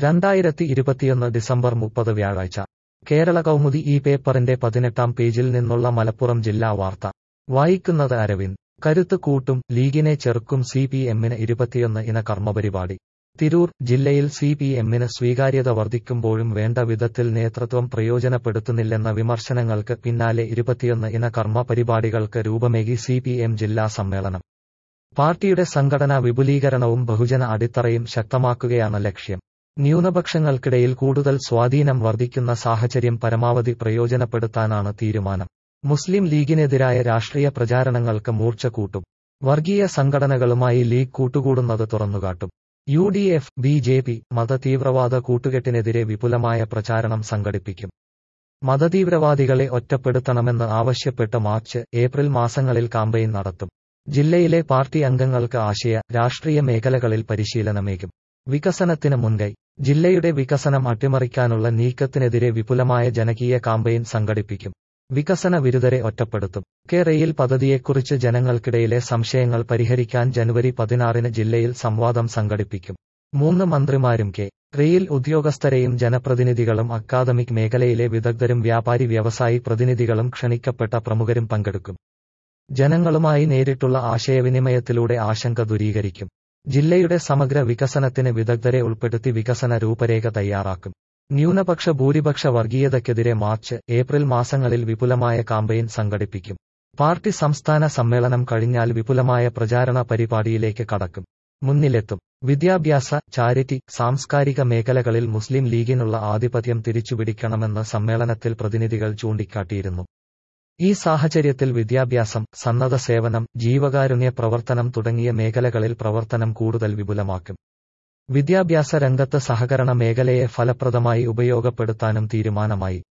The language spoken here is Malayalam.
രണ്ടായിരത്തി ഇരുപത്തിയൊന്ന് ഡിസംബർ മുപ്പത് വ്യാഴാഴ്ച കേരള കൗമുദി ഈ പേപ്പറിന്റെ പതിനെട്ടാം പേജിൽ നിന്നുള്ള മലപ്പുറം ജില്ലാ വാർത്ത വായിക്കുന്നത് അരവിന്ദ് കരുത്ത് കൂട്ടും ലീഗിനെ ചെറുക്കും സി പി എമ്മിന് ഇരുപത്തിയൊന്ന് ഇന കർമ്മപരിപാടി തിരൂർ ജില്ലയിൽ സി പി എമ്മിന് സ്വീകാര്യത വർദ്ധിക്കുമ്പോഴും വേണ്ട വിധത്തിൽ നേതൃത്വം പ്രയോജനപ്പെടുത്തുന്നില്ലെന്ന വിമർശനങ്ങൾക്ക് പിന്നാലെ ഇരുപത്തിയൊന്ന് ഇന കർമ്മ പരിപാടികൾക്ക് രൂപമേകി സി പി എം ജില്ലാ സമ്മേളനം പാർട്ടിയുടെ സംഘടനാ വിപുലീകരണവും ബഹുജന അടിത്തറയും ശക്തമാക്കുകയാണ് ലക്ഷ്യം ന്യൂനപക്ഷങ്ങൾക്കിടയിൽ കൂടുതൽ സ്വാധീനം വർദ്ധിക്കുന്ന സാഹചര്യം പരമാവധി പ്രയോജനപ്പെടുത്താനാണ് തീരുമാനം മുസ്ലിം ലീഗിനെതിരായ രാഷ്ട്രീയ പ്രചാരണങ്ങൾക്ക് മൂർച്ച കൂട്ടും വർഗീയ സംഘടനകളുമായി ലീഗ് കൂട്ടുകൂടുന്നത് തുറന്നുകാട്ടും U D F B J P മതതീവ്രവാദ കൂട്ടുകെട്ടിനെതിരെ വിപുലമായ പ്രചാരണം സംഘടിപ്പിക്കും മതതീവ്രവാദികളെ ഒറ്റപ്പെടുത്തണമെന്ന് ആവശ്യപ്പെട്ട് മാർച്ച് ഏപ്രിൽ മാസങ്ങളിൽ കാമ്പയിൻ നടത്തും ജില്ലയിലെ പാർട്ടി അംഗങ്ങൾക്ക് ആശയ രാഷ്ട്രീയ മേഖലകളിൽ പരിശീലനമേകും വികസനത്തിന് മുൻകൈ ജില്ലയുടെ വികസനം അട്ടിമറിക്കാനുള്ള നീക്കത്തിനെതിരെ വിപുലമായ ജനകീയ കാമ്പയിൻ സംഘടിപ്പിക്കും വികസന വിരുദ്ധരെ ഒറ്റപ്പെടുത്തും കെ റെയിൽ പദ്ധതിയെക്കുറിച്ച് ജനങ്ങൾക്കിടയിലെ സംശയങ്ങൾ പരിഹരിക്കാൻ ജനുവരി പതിനാറിന് ജില്ലയിൽ സംവാദം സംഘടിപ്പിക്കും മൂന്ന് മന്ത്രിമാരും കെ റെയിൽ ഉദ്യോഗസ്ഥരെയും ജനപ്രതിനിധികളും അക്കാദമിക് മേഖലയിലെ വിദഗ്ധരും വ്യാപാരി വ്യവസായി പ്രതിനിധികളും ക്ഷണിക്കപ്പെട്ട പ്രമുഖരും പങ്കെടുക്കും ജനങ്ങളുമായി നേരിട്ടുള്ള ആശയവിനിമയത്തിലൂടെ ആശങ്ക ദൂരീകരിക്കും ജില്ലയുടെ സമഗ്ര വികസനത്തിന് വിദഗ്ധരെ ഉൾപ്പെടുത്തി വികസന രൂപരേഖ തയ്യാറാക്കും ന്യൂനപക്ഷ ഭൂരിപക്ഷ വർഗീയതയ്ക്കെതിരെ മാർച്ച് ഏപ്രിൽ മാസങ്ങളിൽ വിപുലമായ കാമ്പയിൻ സംഘടിപ്പിക്കും പാർട്ടി സംസ്ഥാന സമ്മേളനം കഴിഞ്ഞാൽ വിപുലമായ പ്രചാരണ പരിപാടിയിലേക്ക് കടക്കും മുന്നിലെത്തും വിദ്യാഭ്യാസ ചാരിറ്റി സാംസ്കാരിക മേഖലകളിൽ മുസ്ലിം ലീഗിനുള്ള ആധിപത്യം തിരിച്ചുപിടിക്കണമെന്ന് സമ്മേളനത്തിൽ പ്രതിനിധികൾ ചൂണ്ടിക്കാട്ടിയിരുന്നു ഈ സാഹചര്യത്തിൽ വിദ്യാഭ്യാസം സന്നദ്ധ സേവനം ജീവകാരുണ്യ പ്രവർത്തനം തുടങ്ങിയ മേഖലകളിൽ പ്രവർത്തനം കൂടുതൽ വിപുലമാക്കും വിദ്യാഭ്യാസ രംഗത്ത് സഹകരണ മേഖലയെ ഫലപ്രദമായി ഉപയോഗപ്പെടുത്താനും തീരുമാനമായി